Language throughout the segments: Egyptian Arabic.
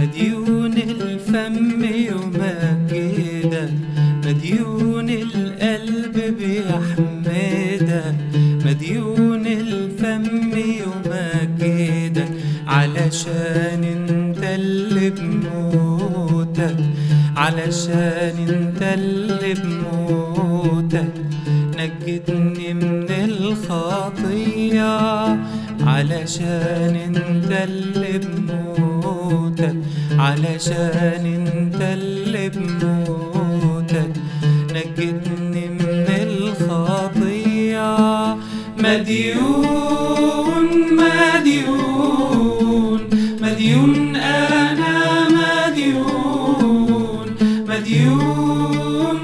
مديون الفم يمجدك مديون القلب بيحمدك مديون الفم يمجدك علشان انت اللي بموتك علشان انت اللي بموتك نجدني من الخطية علشان انت اللي بموتك علشان انت اللي بموتك نجدني من الخطية مديون مديون مديون انا مديون مديون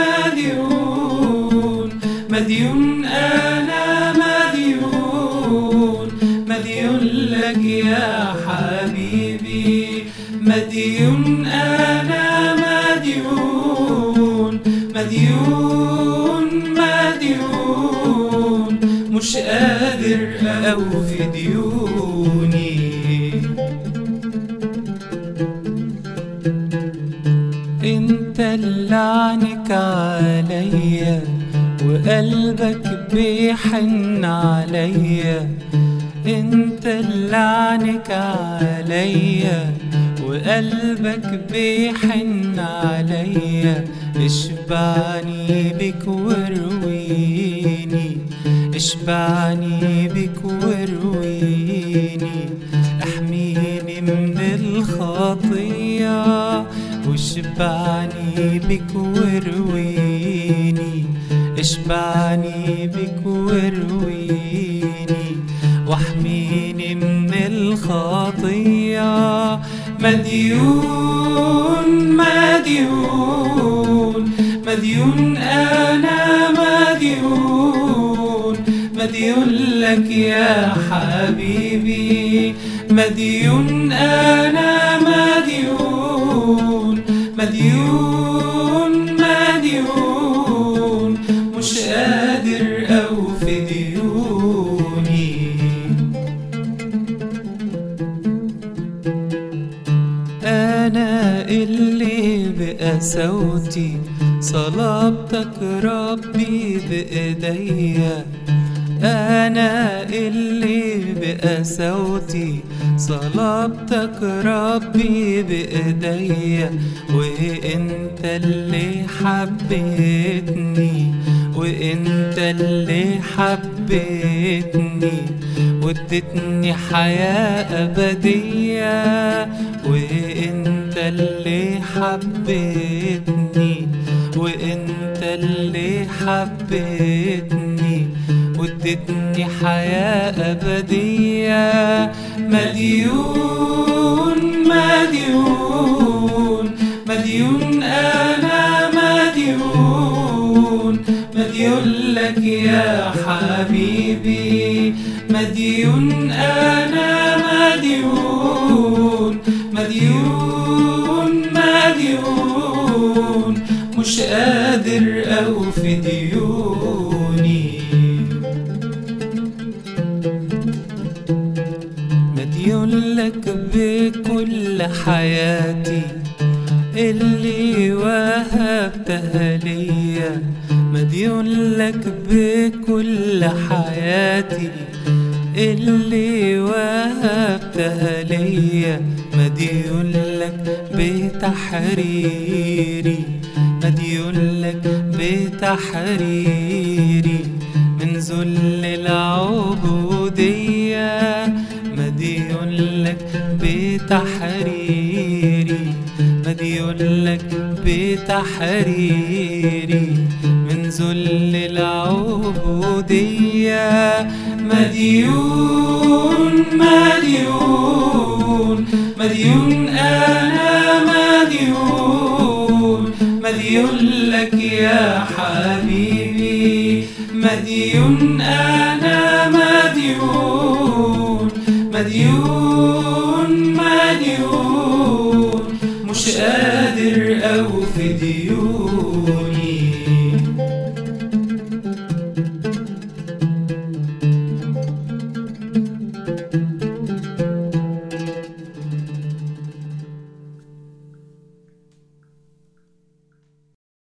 مديون مديون انا مديون مديون لك يا حبيبي مديون انا مديون مديون مديون مش قادر اوفي ديوني انت اللي عنك عليا وقلبك بيحن عليا انت اللي عنك عليا وقلبك بيحن عليا اشبعني بك ورويني اشبعني بك ورويني احميني من الخطيه واشبعني بك ورويني اشبعني بك ورويني واحميني من الخطية مديون مديون مديون أنا مديون مديون لك يا حبيبي مديون أنا مديون مديون مديون مش قادر أوفي ديوني أنا اللي بقساوتي صلبتك ربي بإيديا أنا اللي بقساوتي صلبتك ربي بإيديا وإنت اللي حبيتني وإنت اللي حبيتني وادتني حياة أبدية وإنت اللي حبيتني وإنت اللي حبيتني وادتني حياة أبدية مديون مديون مديون أنا مديون مديون لك يا حبيبي مديون أنا مديون مديون مديون مش قادر أوفي ديوني مديون لك بكل حياتي اللي وهبتها ليا مديون لك بكل حياتي اللي وهبتها ليا مديون لك بتحريري مديون لك بتحريري من ذل العبودية مديون لك بتحريري مديون لك بتحريري من ذل العبودية مديون مديون مديون أنا مديون مديون لك يا حبيبي مديون أنا مديون مديون مديون مش قادر